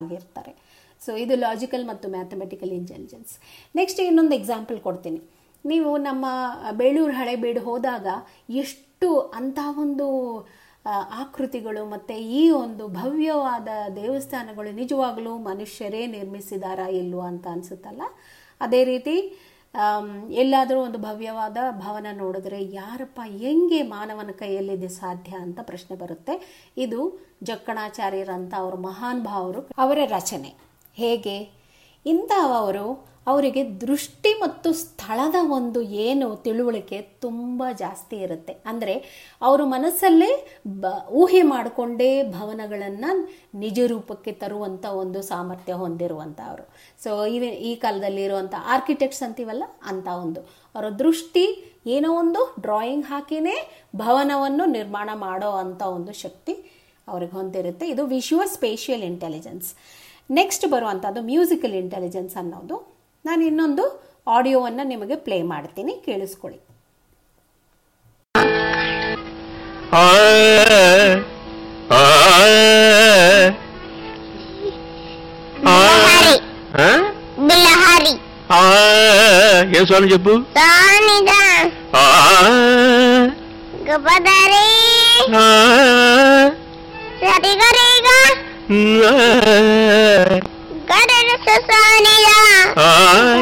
ಆಗಿರ್ತಾರೆ ಸೊ ಇದು ಲಾಜಿಕಲ್ ಮತ್ತು ಮ್ಯಾಥಮೆಟಿಕಲ್ ಇಂಟೆಲಿಜೆನ್ಸ್ ನೆಕ್ಸ್ಟ್ ಇನ್ನೊಂದು ಎಕ್ಸಾಂಪಲ್ ಕೊಡ್ತೀನಿ ನೀವು ನಮ್ಮ ಬೇಳೂರು ಹಳೆಬೀಡು ಹೋದಾಗ ಎಷ್ಟು ಅಂತಹ ಒಂದು ಆ, ಆಕೃತಿಗಳು ಮತ್ತು ಈ ಒಂದು ಭವ್ಯವಾದ ದೇವಸ್ಥಾನಗಳು ನಿಜವಾಗಲೂ ಮನುಷ್ಯರೇ ನಿರ್ಮಿಸಿದಾರಾ ಇಲ್ವಾ ಅಂತ ಅನಿಸುತ್ತಲ್ಲ ಅದೇ ರೀತಿ ಆಮ್, ಎಲ್ಲಾದರೂ ಒಂದು ಭವ್ಯವಾದ ಭವನ ನೋಡಿದ್ರೆ ಯಾರಪ್ಪ ಹೆಂಗೆ ಮಾನವನ ಕೈಯಲ್ಲಿದೆ ಸಾಧ್ಯ ಅಂತ ಪ್ರಶ್ನೆ ಬರುತ್ತೆ ಇದು ಜಕ್ಕಣಾಚಾರ್ಯರಂತ ಅವರು ಮಹಾನ್ ಭಾವರು ಅವರ ರಚನೆ ಹೇಗೆ ಇಂಥವರು ಅವರಿಗೆ ದೃಷ್ಟಿ ಮತ್ತು ಸ್ಥಳದ ಒಂದು ಏನು ತಿಳುವಳಿಕೆ ತುಂಬ ಜಾಸ್ತಿ ಇರುತ್ತೆ ಅಂದರೆ ಅವರು ಮನಸ್ಸಲ್ಲೇ ಬ ಊಹೆ ಮಾಡಿಕೊಂಡೇ ಭವನಗಳನ್ನು ನಿಜ ರೂಪಕ್ಕೆ ತರುವಂಥ ಒಂದು ಸಾಮರ್ಥ್ಯ ಹೊಂದಿರುವಂಥವರು ಸೊ ಇವೆ ಈ ಕಾಲದಲ್ಲಿ ಇರುವಂಥ ಆರ್ಕಿಟೆಕ್ಟ್ಸ್ ಅಂತೀವಲ್ಲ ಅಂಥ ಒಂದು ಅವರ ದೃಷ್ಟಿ ಏನೋ ಒಂದು ಡ್ರಾಯಿಂಗ್ ಹಾಕಿನೇ ಭವನವನ್ನು ನಿರ್ಮಾಣ ಮಾಡೋ ಅಂಥ ಒಂದು ಶಕ್ತಿ ಅವ್ರಿಗೆ ಹೊಂದಿರುತ್ತೆ ಇದು ವಿಶುವ ಸ್ಪೇಷಿಯಲ್ ಇಂಟೆಲಿಜೆನ್ಸ್ ನೆಕ್ಸ್ಟ್ ಬರುವಂಥದ್ದು ಮ್ಯೂಸಿಕಲ್ ಇಂಟೆಲಿಜೆನ್ಸ್ ಅನ್ನೋದು ನಾನು ಇನ್ನೊಂದು ಆಡಿಯೋವನ್ನು ನಿಮಗೆ ಪ್ಲೇ ಮಾಡ್ತೀನಿ ಕೇಳಿಸ್ಕೊಳ್ಳಿ ಆ ಆ ఆ, ఆ, బిలహరి ఆ, ఏం స్వామి చెప్పు సానిదా ఆ, గపదరి ఆ, సరిగరిగా ఆ, గడన సానిదా ఆ,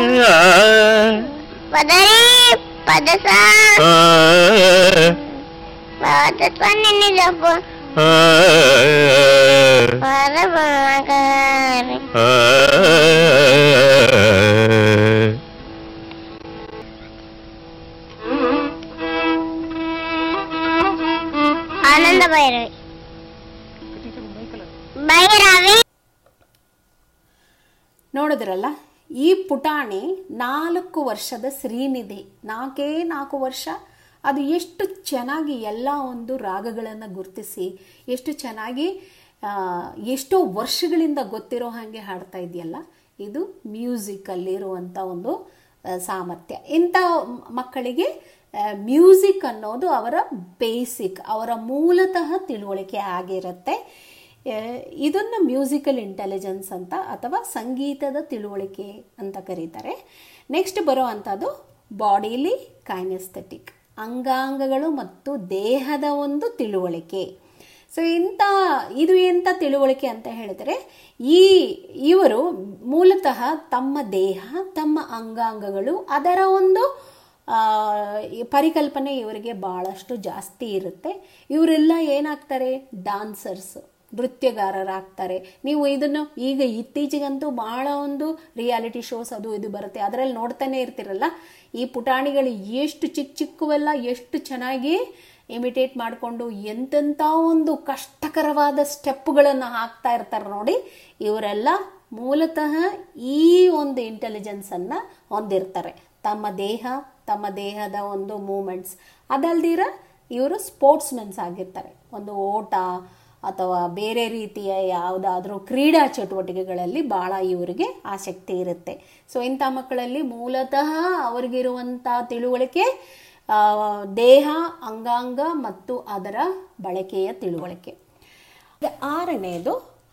పదరి పదస ఆ, పదస్వని జపు ఆ, పరమగరి ఆ. ఆనంద భైరవి భైరవి ನೋಡಿದ್ರಲ್ಲ ಈ ಪುಟಾಣಿ ನಾಲ್ಕು ವರ್ಷದ ಶ್ರೀನಿಧಿ ನಾಲ್ಕೇ ನಾಲ್ಕು ವರ್ಷ ಅದು ಎಷ್ಟು ಚೆನ್ನಾಗಿ ಎಲ್ಲ ಒಂದು ರಾಗಗಳನ್ನು ಗುರುತಿಸಿ ಎಷ್ಟು ಚೆನ್ನಾಗಿ ಆ, ಎಷ್ಟೋ ವರ್ಷಗಳಿಂದ ಗೊತ್ತಿರೋ ಹಾಗೆ ಹಾಡ್ತಾ ಇದೆಯಲ್ಲ ಇದು ಮ್ಯೂಸಿಕಲ್ಲಿರುವಂಥ ಒಂದು ಆ, ಸಾಮರ್ಥ್ಯ ಇಂಥ ಮ್- ಮಕ್ಕಳಿಗೆ ಮ್ಯೂಸಿಕ್ ಅನ್ನೋದು ಅವರ ಬೇಸಿಕ್ ಅವರ ಮೂಲತಃ ತಿಳುವಳಿಕೆ ಆಗಿರುತ್ತೆ ಆ, ಇದನ್ನು ಮ್ಯೂಸಿಕಲ್ ಇಂಟೆಲಿಜೆನ್ಸ್ ಅಂತ ಅಥವಾ ಸಂಗೀತದ ತಿಳುವಳಿಕೆ ಅಂತ ಕರೀತಾರೆ ನೆಕ್ಸ್ಟ್ ಬರೋ ಅಂಥದ್ದು ಬಾಡಿಲಿ ಕೈನೆಸ್ಥೆಟಿಕ್ ಅಂಗಾಂಗಗಳು ಮತ್ತು ದೇಹದ ಒಂದು ತಿಳುವಳಿಕೆ ಸೊ ಇಂಥ ಇದು ಎಂಥ ತಿಳುವಳಿಕೆ ಅಂತ ಹೇಳಿದರೆ ಈ ಇವರು ಮೂಲತಃ ತಮ್ಮ ದೇಹ ತಮ್ಮ ಅಂಗಾಂಗಗಳು ಅದರ ಒಂದು ಆ, ಈ ಪರಿಕಲ್ಪನೆ ಇವರಿಗೆ ಭಾಳಷ್ಟು ಜಾಸ್ತಿ ಇರುತ್ತೆ ಇವರೆಲ್ಲ ಏನಾಗ್ತಾರೆ ಡಾನ್ಸರ್ಸ್ ನೃತ್ಯಗಾರರಾಗ್ತಾರೆ ನೀವು ಇದನ್ನು ಈಗ ಇತ್ತೀಚೆಗಂತೂ ಭಾಳ ಒಂದು ರಿಯಾಲಿಟಿ ಶೋಸ್ ಅದು ಇದು ಬರುತ್ತೆ ಅದರಲ್ಲಿ ನೋಡ್ತಾನೆ ಇರ್ತಿರಲ್ಲ ಈ ಪುಟಾಣಿಗಳು ಎಷ್ಟು ಚಿಕ್ಕ ಚಿಕ್ಕವೆಲ್ಲ ಎಷ್ಟು ಚೆನ್ನಾಗಿ ಇಮಿಟೇಟ್ ಮಾಡಿಕೊಂಡು ಎಂತೆಂಥ ಒಂದು ಕಷ್ಟಕರವಾದ ಸ್ಟೆಪ್ಗಳನ್ನು ಹಾಕ್ತಾ ಇರ್ತಾರೆ ನೋಡಿ ಇವರೆಲ್ಲ ಮೂಲತಃ ಈ ಒಂದು ಇಂಟೆಲಿಜೆನ್ಸನ್ನು ಹೊಂದಿರ್ತಾರೆ ತಮ್ಮ ದೇಹ ತಮ್ಮ ದೇಹದ ಒಂದು ಮೂಮೆಂಟ್ಸ್ ಅದಲ್ದಿರ ಇವರು ಸ್ಪೋರ್ಟ್ಸ್ಮೆನ್ಸ್ ಆಗಿರ್ತಾರೆ ಒಂದು ಓಟ ಅಥವಾ ಬೇರೆ ರೀತಿಯ ಯಾವುದಾದ್ರೂ ಕ್ರೀಡಾ ಚಟುವಟಿಕೆಗಳಲ್ಲಿ ಭಾಳ ಇವರಿಗೆ ಆಸಕ್ತಿ ಇರುತ್ತೆ ಸೊ ಇಂಥ ಮಕ್ಕಳಲ್ಲಿ ಮೂಲತಃ ಅವರಿಗಿರುವಂಥ ತಿಳುವಳಿಕೆ ಆ, ದೇಹ ಅಂಗಾಂಗ ಮತ್ತು ಅದರ ಬಳಕೆಯ ತಿಳುವಳಿಕೆ ಈಗ ಆರನೆಯದು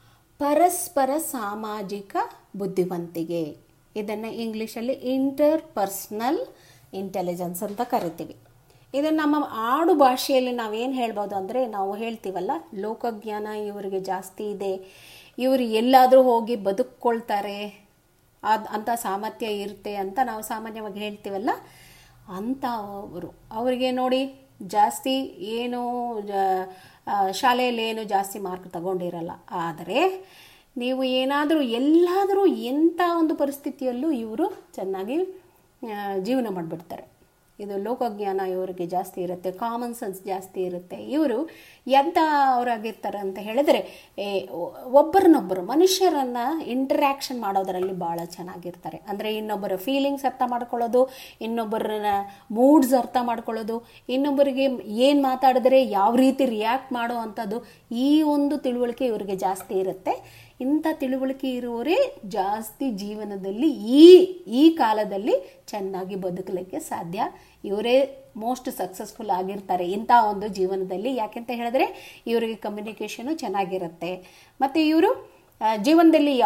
ಪರಸ್ಪರ ಸಾಮಾಜಿಕ ಬುದ್ಧಿವಂತಿಕೆ ಇದನ್ನು ಇಂಗ್ಲೀಷಲ್ಲಿ ಇಂಟರ್ ಪರ್ಸ್ನಲ್ ಇಂಟೆಲಿಜೆನ್ಸ್ ಅಂತ ಕರಿತೀವಿ ಇದನ್ನು ನಮ್ಮ ಆಡು ಭಾಷೆಯಲ್ಲಿ ನಾವೇನು ಹೇಳ್ಬೋದು ಅಂದರೆ ನಾವು ಹೇಳ್ತೀವಲ್ಲ ಲೋಕಜ್ಞಾನ ಇವರಿಗೆ ಜಾಸ್ತಿ ಇದೆ ಇವರು ಎಲ್ಲಾದರೂ ಹೋಗಿ ಬದುಕ್ಕೊಳ್ತಾರೆ ಅದು ಅಂಥ ಸಾಮರ್ಥ್ಯ ಇರುತ್ತೆ ಅಂತ ನಾವು ಸಾಮಾನ್ಯವಾಗಿ ಹೇಳ್ತೀವಲ್ಲ ಅಂಥವರು ಅವರಿಗೆ ನೋಡಿ ಜಾಸ್ತಿ ಏನು ಜ- ಆ, ಶಾಲೆಯಲ್ಲಿ ಏನು ಜಾಸ್ತಿ ಮಾರ್ಕ್ ತಗೊಂಡಿರಲ್ಲ ಆದರೆ ನೀವು ಏನಾದರೂ ಎಲ್ಲಾದರೂ ಎಂಥ ಒಂದು ಪರಿಸ್ಥಿತಿಯಲ್ಲೂ ಇವರು ಚೆನ್ನಾಗಿ ಆ, ಜೀವನ ಮಾಡಿಬಿಡ್ತಾರೆ ಇದು ಲೋಕಜ್ಞಾನ ಇವರಿಗೆ ಜಾಸ್ತಿ ಇರುತ್ತೆ ಕಾಮನ್ ಸೆನ್ಸ್ ಜಾಸ್ತಿ ಇರುತ್ತೆ ಇವರು ಎಂಥ ಅವರಾಗಿರ್ತಾರೆ ಅಂತ ಹೇಳಿದ್ರೆ ಏ, ಒ- ಒಬ್ಬರನ್ನೊಬ್ಬರು ಮನುಷ್ಯರನ್ನ ಇಂಟರ್ಯಾಕ್ಷನ್ ಮಾಡೋದರಲ್ಲಿ ಭಾಳ ಚೆನ್ನಾಗಿರ್ತಾರೆ ಅಂದರೆ ಇನ್ನೊಬ್ಬರ ಫೀಲಿಂಗ್ಸ್ ಅರ್ಥ ಮಾಡ್ಕೊಳ್ಳೋದು ಇನ್ನೊಬ್ಬರನ್ನ ಮೂಡ್ಸ್ ಅರ್ಥ ಮಾಡ್ಕೊಳ್ಳೋದು ಇನ್ನೊಬ್ಬರಿಗೆ ಏನು ಮಾತಾಡಿದ್ರೆ ಯಾವ ರೀತಿ ರಿಯಾಕ್ಟ್ ಮಾಡೋ ಅಂಥದ್ದು ಈ ಒಂದು ತಿಳುವಳಿಕೆ ಇವರಿಗೆ ಜಾಸ್ತಿ ಇರುತ್ತೆ ಇಂಥ ತಿಳುವಳಿಕೆ ಇರುವವರೇ ಜಾಸ್ತಿ ಜೀವನದಲ್ಲಿ ಈ ಈ ಕಾಲದಲ್ಲಿ ಚೆನ್ನಾಗಿ ಬದುಕಲಿಕ್ಕೆ ಸಾಧ್ಯ ಇವರೇ ಮೋಸ್ಟ್ ಸಕ್ಸಸ್ಫುಲ್ ಆಗಿರ್ತಾರೆ ಇಂಥ ಒಂದು ಜೀವನದಲ್ಲಿ ಯಾಕೆಂತ ಹೇಳಿದ್ರೆ ಇವರಿಗೆ ಕಮ್ಯುನಿಕೇಷನು ಚೆನ್ನಾಗಿರುತ್ತೆ ಮತ್ತು ಇವರು ಆ, ಜೀವನದಲ್ಲಿ